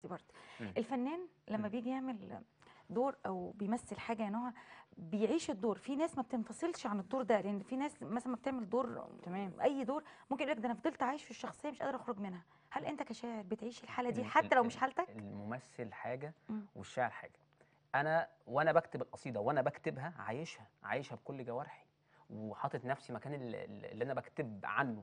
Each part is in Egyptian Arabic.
دي برضه مم. الفنان لما مم. بيجي يعمل دور او بيمثل حاجه يعني هو بيعيش الدور في ناس ما بتنفصلش عن الدور ده لان في ناس مثلا ما بتعمل دور تمام اي دور ممكن يقول لك ده انا فضلت عايش في الشخصيه مش قادره اخرج منها هل انت كشاعر بتعيش الحاله دي ال- حتى ال- لو ال- مش حالتك الممثل حاجه مم. والشاعر حاجه انا وانا بكتب القصيده وانا بكتبها عايشها عايشها بكل جوارحي وحاطط نفسي مكان ال- ال- اللي انا بكتب عنه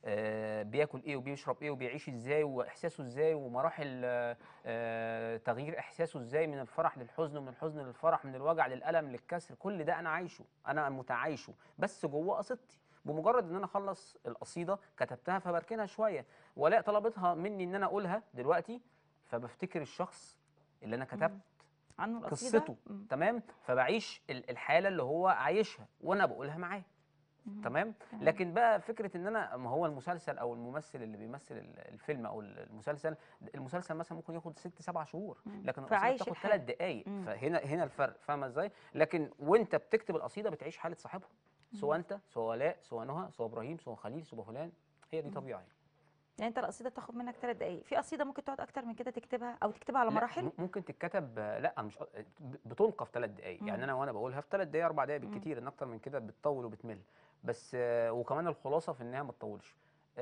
آه، بياكل ايه وبيشرب ايه وبيعيش ازاي واحساسه ازاي ومراحل آه، آه، تغيير احساسه ازاي من الفرح للحزن ومن الحزن للفرح من الوجع للالم للكسر كل ده انا عايشه انا متعايشه بس جوه قصيدتي بمجرد ان انا اخلص القصيده كتبتها فبركنها شويه ولاء طلبتها مني ان انا اقولها دلوقتي فبفتكر الشخص اللي انا كتبت عنه القصيده قصته مم. تمام فبعيش ال- الحاله اللي هو عايشها وانا بقولها معاه مم. تمام تمام. لكن بقى فكره ان انا ما هو المسلسل او الممثل اللي بيمثل ال- الفيلم او ال- المسلسل المسلسل مثلا ممكن ياخد ست سبع شهور مم. لكن القصيده فعايش بتاخد الحالة. ثلاث دقائق مم. فهنا هنا الفرق فاهمه ازاي لكن وانت بتكتب القصيده بتعيش حاله صاحبها سواء انت سواء ولاء سواء نهى سواء ابراهيم سواء خليل سواء فلان هي دي طبيعه يعني انت القصيده بتاخد منك ثلاث دقائق في قصيده ممكن تقعد اكتر من كده تكتبها او تكتبها على لا، مراحل م- ممكن تتكتب آه، لا مش ب- بتلقى في ثلاث دقائق مم. يعني انا وانا بقولها في ثلاث دقائق اربع دقائق مم. بالكتير ان اكتر من كده بتطول وبتمل بس آه، وكمان الخلاصه في انها ما تطولش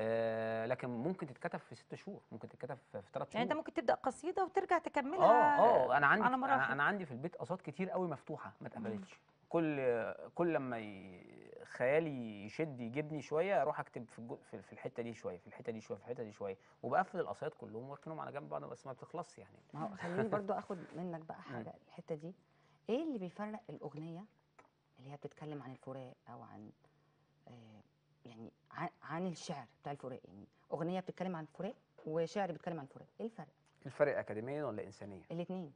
آه، لكن ممكن تتكتب في ست شهور ممكن تتكتب في ثلاث شهور يعني انت ممكن تبدا قصيده وترجع اه تكملها اه انا عندي على انا, مراحل أنا عندي في البيت قصات كتير قوي مفتوحه ما اتقبلتش كل كل لما ي... خيالي يشد يجيبني شويه اروح اكتب في الجو... في في الحته دي شويه في الحته دي شويه في الحته دي شويه وبقفل القصايات كلهم واركنهم على جنب بعض بس ما بتخلصش يعني ما هو خليني برضو اخد منك بقى حاجه الحته دي ايه اللي بيفرق الاغنيه اللي هي بتتكلم عن الفراق او عن آه يعني عن, عن الشعر بتاع الفراق يعني اغنيه بتتكلم عن الفراق وشعر بيتكلم عن الفراق ايه الفرق الفرق اكاديميا ولا انسانيا الاثنين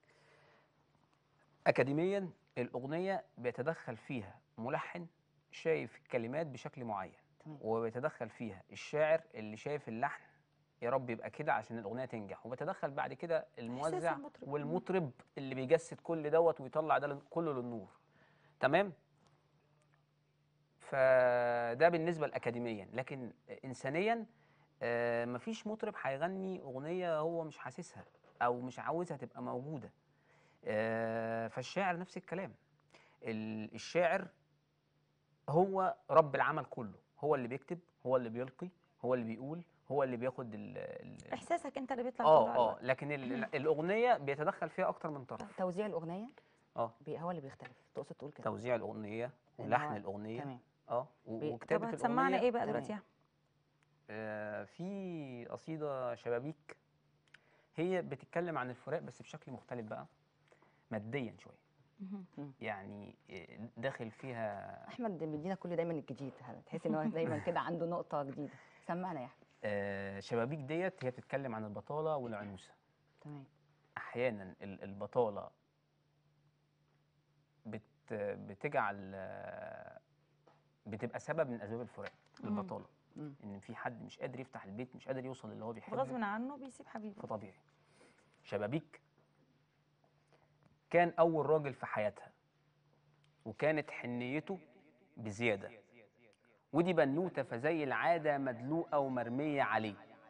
اكاديميا الاغنيه بيتدخل فيها ملحن شايف الكلمات بشكل معين تمام وبيتدخل فيها الشاعر اللي شايف اللحن يا رب يبقى كده عشان الاغنيه تنجح وبيتدخل بعد كده الموزع المطرب. والمطرب اللي بيجسد كل دوت ويطلع ده لل- كله للنور تمام فده بالنسبه لاكاديميا لكن انسانيا آه، مفيش مطرب هيغني اغنيه هو مش حاسسها او مش عاوزها تبقى موجوده آه، فالشاعر نفس الكلام ال- الشاعر هو رب العمل كله هو اللي بيكتب هو اللي بيلقي هو اللي بيقول هو اللي بياخد ال ال احساسك انت اللي بيطلع طول اه اه الوقت. لكن ال- الاغنيه بيتدخل فيها اكتر من طرف توزيع الاغنيه اه بي هو اللي بيختلف تقصد تقول كده توزيع الاغنيه لأن ولحن هو- الاغنيه تمام اه و- بي- طب وكتابه هتسمعنا الاغنيه ايه بقى تمام. دلوقتي يا أحمد؟ آه في قصيده شبابيك هي بتتكلم عن الفراق بس بشكل مختلف بقى ماديا شويه مهم. يعني آه، داخل فيها احمد بيدينا كل دايما الجديد هذا تحس ان هو دايما كده عنده نقطه جديده سمعنا يا احمد آه شبابيك ديت هي بتتكلم عن البطاله والعنوسه تمام احيانا ال- البطاله بت بتجعل آه، بتبقى سبب من اسباب الفراق مم. البطاله مم. ان في حد مش قادر يفتح البيت مش قادر يوصل للي هو بيحبه غصب عنه بيسيب حبيبه فطبيعي شبابيك كان اول راجل في حياتها وكانت حنيته بزياده ودي بنوته فزي العاده مدلوقه ومرميه عليه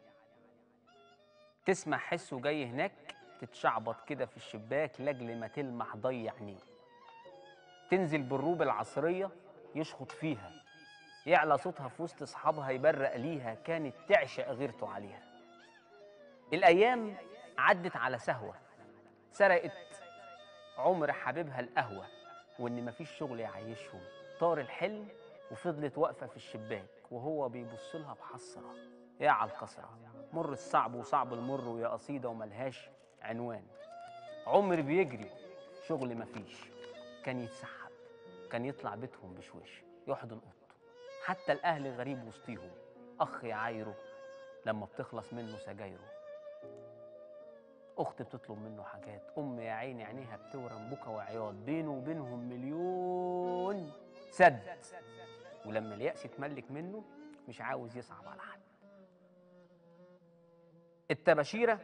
تسمع حسه جاي هناك تتشعبط كده في الشباك لاجل ما تلمح ضي عينيه تنزل بالروب العصريه يشخط فيها يعلى صوتها في وسط اصحابها يبرق ليها كانت تعشق غيرته عليها الايام عدت على سهوه سرقت عمر حبيبها القهوه وان مفيش شغل يعيشهم طار الحلم وفضلت واقفه في الشباك وهو بيبص لها بحسره يا على الكسره مر الصعب وصعب المر ويا قصيده وملهاش عنوان عمر بيجري شغل مفيش كان يتسحب كان يطلع بيتهم بشويش يحضن اوضته حتى الاهل غريب وسطيهم اخ يعايره لما بتخلص منه سجايره اخت بتطلب منه حاجات ام يا عيني عينيها بتورم بكا وعياط بينه وبينهم مليون سد ولما اليأس يتملك منه مش عاوز يصعب على حد التباشيرة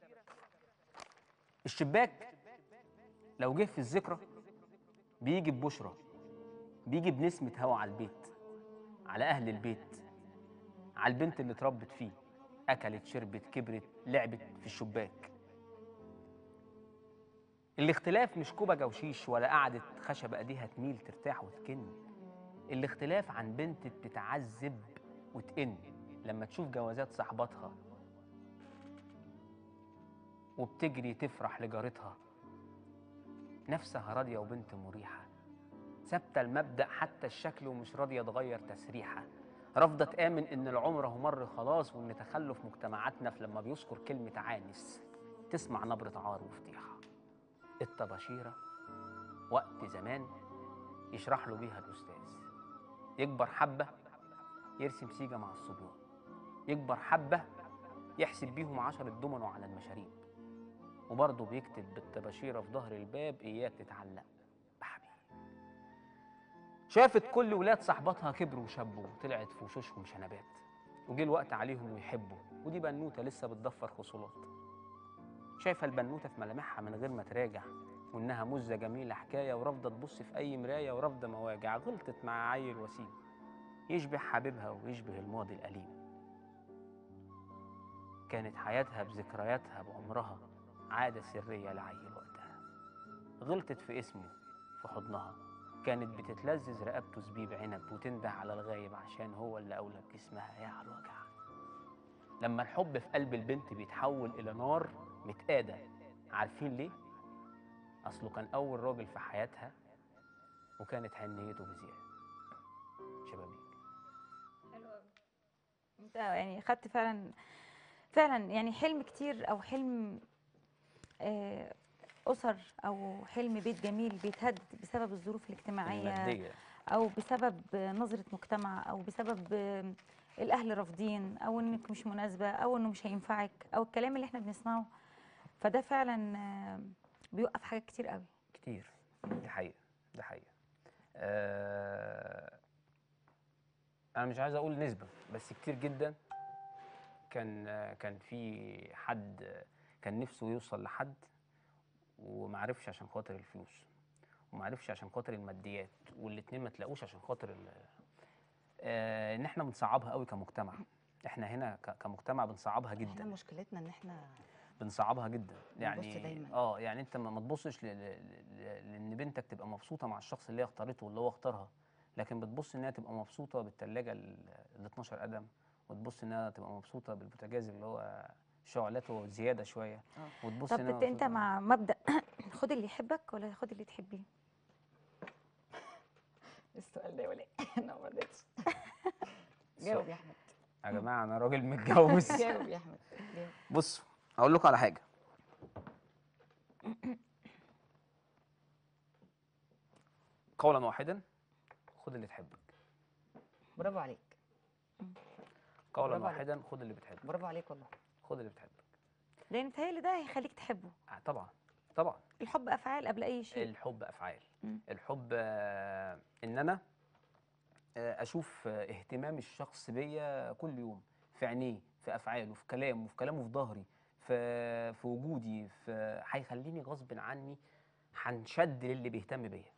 الشباك لو جه في الذكرى بيجي ببشرى بيجي بنسمة هوا على البيت على أهل البيت على البنت اللي اتربت فيه أكلت شربت كبرت لعبت في الشباك الاختلاف مش كوبا وشيش ولا قعدة خشبة ايديها تميل ترتاح وتكن الاختلاف عن بنت بتتعذب وتئن لما تشوف جوازات صاحباتها وبتجري تفرح لجارتها نفسها راضية وبنت مريحة ثابتة المبدأ حتى الشكل ومش راضية تغير تسريحة رافضة تآمن إن العمر هو مر خلاص وإن تخلف مجتمعاتنا في لما بيذكر كلمة عانس تسمع نبرة عار وفضيحة الطباشيرة وقت زمان يشرح له بيها الأستاذ يكبر حبة يرسم سيجة مع الصبيان يكبر حبة يحسب بيهم عشرة دومينو على المشاريب وبرضه بيكتب بالطباشيرة في ظهر الباب إياك تتعلق بحبيبي شافت كل ولاد صاحباتها كبروا وشبوا وطلعت في وشوشهم شنبات وجه الوقت عليهم ويحبوا ودي بنوتة لسه بتضفر خصولات شايفة البنوتة في ملامحها من غير ما تراجع وإنها مزة جميلة حكاية ورافضة تبص في أي مراية ورافضة مواجع غلطت مع عيل وسيم يشبه حبيبها ويشبه الماضي الأليم كانت حياتها بذكرياتها بعمرها عادة سرية لعيل وقتها غلطت في اسمه في حضنها كانت بتتلذذ رقبته زبيب عنب وتنده على الغايب عشان هو اللي أولى بجسمها يا على الوجع لما الحب في قلب البنت بيتحول إلى نار متقادة عارفين ليه؟ أصله كان أول راجل في حياتها وكانت حنيته بزيادة شبابيك انت يعني خدت فعلا فعلا يعني حلم كتير او حلم آه، اسر او حلم بيت جميل بيتهد بسبب الظروف الاجتماعيه المادية او بسبب نظره مجتمع او بسبب آه، الاهل رافضين او انك مش مناسبه او انه مش هينفعك او الكلام اللي احنا بنسمعه فده فعلا آه، بيوقف حاجات كتير قوي كتير دي حقيقة دي حقيقة آه أنا مش عايز أقول نسبة بس كتير جدا كان آه، كان في حد آه، كان نفسه يوصل لحد ومعرفش عشان خاطر الفلوس ومعرفش عشان خاطر الماديات والاتنين ما تلاقوش عشان خاطر ال- آه ان احنا بنصعبها قوي كمجتمع احنا هنا ك- كمجتمع بنصعبها احنا جدا مشكلتنا ان احنا بنصعبها جدا يعني دايماً. اه يعني انت ما ما تبصش ل- ل- ل- لان بنتك تبقى مبسوطه مع الشخص اللي هي اختارته واللي هو اختارها لكن بتبص انها تبقى مبسوطه بالثلاجه ال 12 قدم وتبص انها تبقى مبسوطه بالبوتاجاز اللي هو شعلته زياده شويه اه وتبص طب انها انت انت مبسوطة. مع مبدا خد اللي يحبك ولا خد اللي تحبيه السؤال ده ولا انا ما رضيتش جاوب يا احمد يا جماعه انا راجل متجوز جاوب يا احمد جاوب بصوا هقول لكم على حاجه قولا واحدا خد اللي تحبك برافو عليك قولا برافو عليك. واحدا خد اللي بتحبك برافو عليك والله خد اللي بتحبك لان متهيألي ده هيخليك تحبه آه، طبعا طبعا الحب افعال قبل اي شيء الحب افعال مم. الحب آه، ان انا آه، اشوف آه، اهتمام الشخص بيا كل يوم في عينيه في افعاله في كلامه في كلامه في ظهري في في وجودي في هيخليني غصب عني هنشد للي بيهتم بيا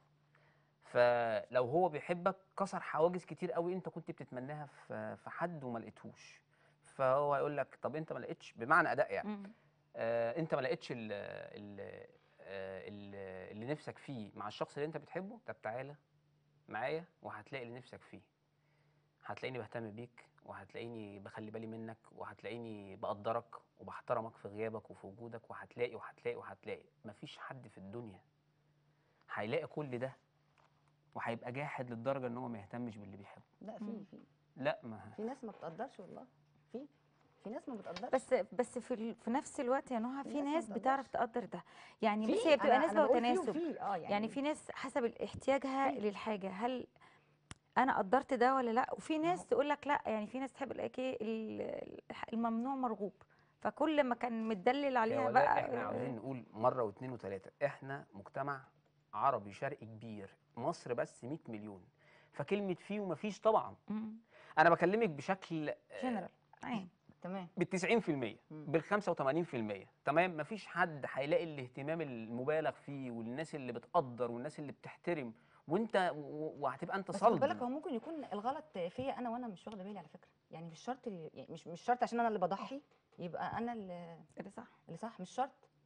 فلو هو بيحبك كسر حواجز كتير قوي انت كنت بتتمناها في في حد وما لقيتهوش فهو هيقول لك طب انت ما لقيتش بمعنى اداء يعني مم. آه، انت ما لقيتش ال- ال- آه، ال- اللي نفسك فيه مع الشخص اللي انت بتحبه طب تعالى معايا وهتلاقي اللي نفسك فيه هتلاقيني بهتم بيك وهتلاقيني بخلي بالي منك وهتلاقيني بقدرك وبحترمك في غيابك وفي وجودك وهتلاقي وهتلاقي وهتلاقي مفيش حد في الدنيا هيلاقي كل ده وهيبقى جاحد للدرجه ان هو ما يهتمش باللي بيحبه لا في مم. في لا ما في ناس ما بتقدرش والله في في ناس ما بتقدرش بس بس في ال- في نفس الوقت يا نهى في في ناس ما ناس بتعرف بتقدرش. تقدر ده يعني في، بصي هي بتبقى أنا- أنا نسبه بقول في وتناسب وفي، اه يعني في ناس حسب احتياجها في. للحاجه هل انا قدرت ده ولا لا وفي ما ناس هو- تقول لك لا يعني في ناس تحب الاكي الممنوع مرغوب فكل ما كان متدلل يا عليها ولاء بقى احنا عاوزين نقول مره واثنين وثلاثه احنا مجتمع عربي شرقي كبير مصر بس 100 مليون فكلمه فيه ومفيش طبعا مم. انا بكلمك بشكل جنرال عين تمام بال 90% مم. بال 85% تمام مفيش حد هيلاقي الاهتمام المبالغ فيه والناس اللي بتقدر والناس اللي بتحترم وانت و- وهتبقى انت بس خد بالك صلب هو ممكن يكون الغلط فيا انا وانا مش واخده بالي على فكره يعني مش شرط ال- يعني مش مش شرط عشان انا اللي بضحي يبقى انا اللي كده صح اللي صح مش شرط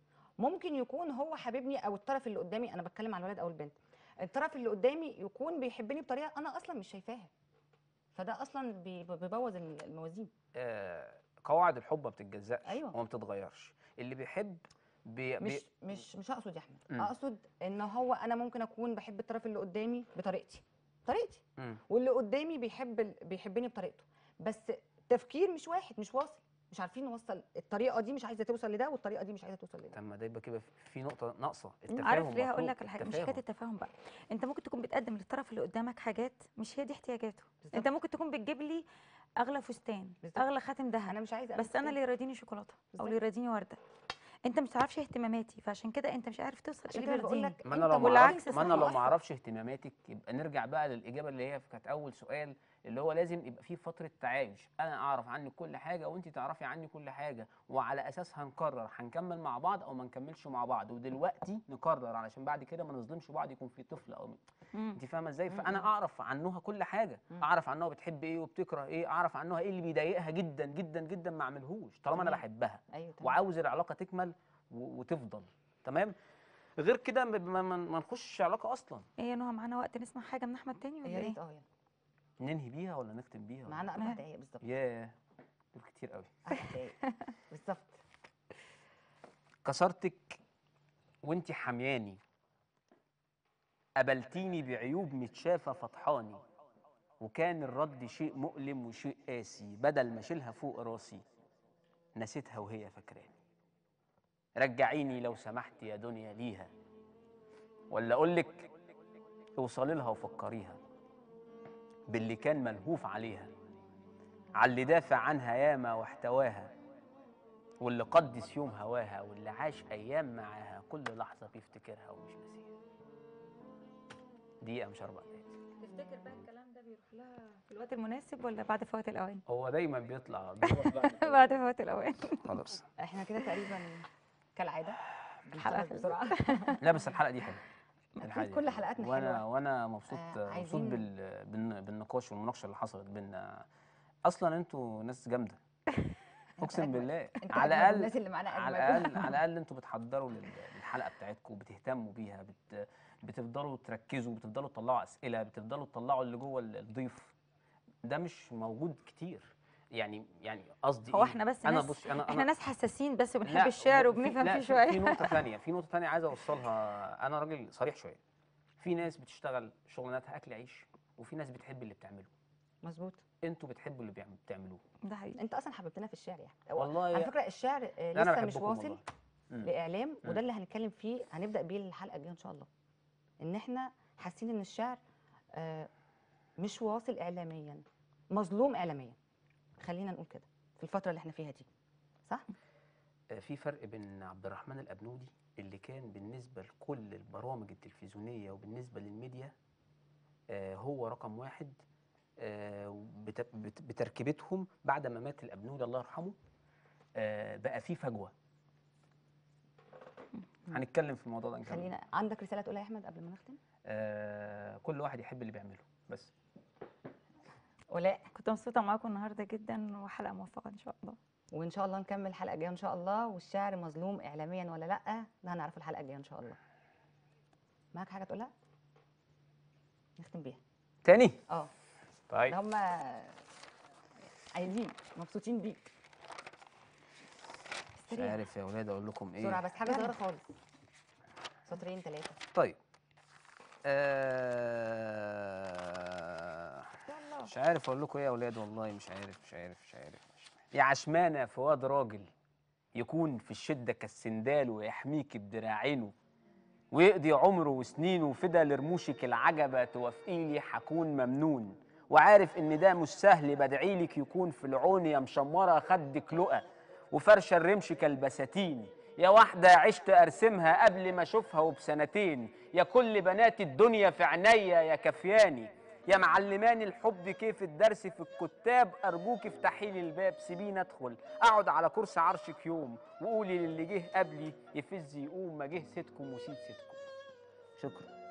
ممكن يكون هو حاببني او الطرف اللي قدامي انا بتكلم على الولد او البنت الطرف اللي قدامي يكون بيحبني بطريقه انا اصلا مش شايفاها فده اصلا بي- بيبوظ الموازين آه قواعد الحب ما بتتجزأش أيوة. وما بتتغيرش اللي بيحب بي بي مش مش مش اقصد يا احمد مم. اقصد ان هو انا ممكن اكون بحب الطرف اللي قدامي بطريقتي طريقتي مم. واللي قدامي بيحب ال- بيحبني بطريقته بس تفكير مش واحد مش واصل مش عارفين نوصل الطريقه دي مش عايزه توصل لده والطريقه دي مش عايزه توصل لده طب ما ده يبقى كده في نقطه ناقصه التفاهم عارف ليه هقول مطلوب، لك الحاجه مش حكايه التفاهم. التفاهم بقى انت ممكن تكون بتقدم للطرف اللي قدامك حاجات مش هي دي احتياجاته بالظبط. انت ممكن تكون بتجيب لي اغلى فستان بالظبط. اغلى خاتم ذهب انا مش عايزه بس انا اللي يرضيني شوكولاته او بالظبط. اللي يرضيني ورده انت مش تعرفش اهتماماتي فعشان كده انت مش عارف توصل عشان ايه كده اللي بقول يرضيني لك ما انا أنت لو ما والعكس اعرفش ما انا لو صح. ما اعرفش اهتماماتك يبقى نرجع بقى للاجابه اللي هي كانت اول سؤال اللي هو لازم يبقى في فتره تعايش انا اعرف عنك كل حاجه وانت تعرفي عني كل حاجه وعلى اساس هنقرر هنكمل مع بعض او ما نكملش مع بعض ودلوقتي نقرر علشان بعد كده ما نظلمش بعض يكون في طفل او مم. انت فاهمه ازاي مم. فانا اعرف عنها كل حاجه مم. اعرف عنها بتحب ايه وبتكره ايه اعرف عنها ايه اللي بيضايقها جدا جدا جدا ما اعملهوش طالما انا تمام. بحبها ايوه تمام وعاوز العلاقه تكمل و- وتفضل تمام غير كده ما- ما ما- ما نخش علاقه اصلا ايه يا نهى معانا وقت نسمع حاجه من احمد تاني ولا يا ايه ريت اه يلا. ننهي بيها ولا نختم بيها ولا- معانا اربع دقايق بالظبط ياه دول كتير قوي اربع دقايق بالظبط كسرتك وانت حمياني قبلتيني بعيوب متشافه فطحاني وكان الرد شيء مؤلم وشيء قاسي بدل ما اشيلها فوق راسي نسيتها وهي فاكراني رجعيني لو سمحت يا دنيا ليها ولا اقولك اوصلي لها وفكريها باللي كان ملهوف عليها على اللي دافع عنها ياما واحتواها واللي قدس يوم هواها واللي عاش ايام معاها كل لحظه بيفتكرها ومش ناسيها دقيقه مش اربع دقايق تفتكر بقى الكلام ده بيروح لها في الوقت المناسب ولا بعد فوات الاوان هو دايما بيطلع بيروح بعد بعد فوات الاوان خلاص احنا كده تقريبا كالعاده الحلقة بنخلص بسرعه لا بس الحلقه دي حلوه أكيد الحلقة دي كل حلوة. حلقاتنا وانا حلوة. وانا مبسوط آه، مبسوط عايزين- بال... بالن- بالنقاش والمناقشه اللي حصلت بينا اصلا انتوا ناس جامده اقسم أجمل. بالله انت على أجمل الاقل الناس اللي معانا على أجمل. الاقل على الاقل انتوا بتحضروا لل- للحلقه بتاعتكم بتهتموا بيها بت... بتفضلوا تركزوا بتفضلوا تطلعوا اسئله بتفضلوا تطلعوا اللي جوه ال- الضيف ده مش موجود كتير يعني يعني قصدي هو إيه؟ احنا بس انا ناس بص انا احنا انا ناس حساسين بس لا، وبنحب الشعر وفي- وبنفهم لا، فيه في- شويه في نقطة ثانية في نقطة ثانية عايز أوصلها أنا راجل صريح شوية في ناس بتشتغل شغلانتها أكل عيش وفي ناس بتحب اللي بتعمله مظبوط أنتوا بتحبوا اللي بيعم- بتعملوه ده حقيقي انت اصلا حببتنا في الشعر يعني هو والله على يا- فكره الشعر آه، أنا لسه مش بحبكم واصل والله. مم. لاعلام مم. وده اللي هنتكلم فيه هنبدا بيه الحلقه الجايه ان شاء الله ان احنا حاسين ان الشعر آه، مش واصل اعلاميا مظلوم اعلاميا خلينا نقول كده في الفتره اللي احنا فيها دي صح آه، في فرق بين عبد الرحمن الأبنودي اللي كان بالنسبة لكل البرامج التلفزيونية وبالنسبة للميديا آه، هو رقم واحد آه، بت- بت- بتركيبتهم بعد ما مات الأبنودي الله يرحمه آه، بقى في فجوة هنتكلم في الموضوع ده إن شاء الله. خلينا عندك رساله تقولها يا احمد قبل ما نختم آه، كل واحد يحب اللي بيعمله بس ولاء كنت مبسوطه معاكم النهارده جدا وحلقه موفقه ان شاء الله وان شاء الله نكمل الحلقه الجايه ان شاء الله والشعر مظلوم اعلاميا ولا لا ده هنعرفه الحلقه الجايه ان شاء الله معاك حاجه تقولها نختم بيها تاني اه طيب ده هم عايزين مبسوطين بيك مش عارف يا ولاد اقول لكم بسرعه ايه بس حاجه صغيره خالص سطرين ثلاثه طيب آه يلا مش عارف اقول لكم ايه يا ولاد والله مش عارف مش عارف مش عارف مش عارف. يا عشمانه في واد راجل يكون في الشده كالسندال ويحميك بدراعينه ويقضي عمره وسنينه فدا لرموشك العجبه توافقيلي حكون ممنون وعارف ان ده مش سهل بدعيلك يكون في العون يا مشمره خدك لقى وفرشه الرمش كالبساتين يا واحدة عشت أرسمها قبل ما أشوفها وبسنتين يا كل بنات الدنيا في عينيا يا كفياني يا معلماني الحب كيف الدرس في الكتاب أرجوك افتحي لي الباب سيبيني أدخل أقعد على كرسي عرشك يوم وقولي للي جه قبلي يفز يقوم ما جه سيدكم وسيد سيدكم شكرا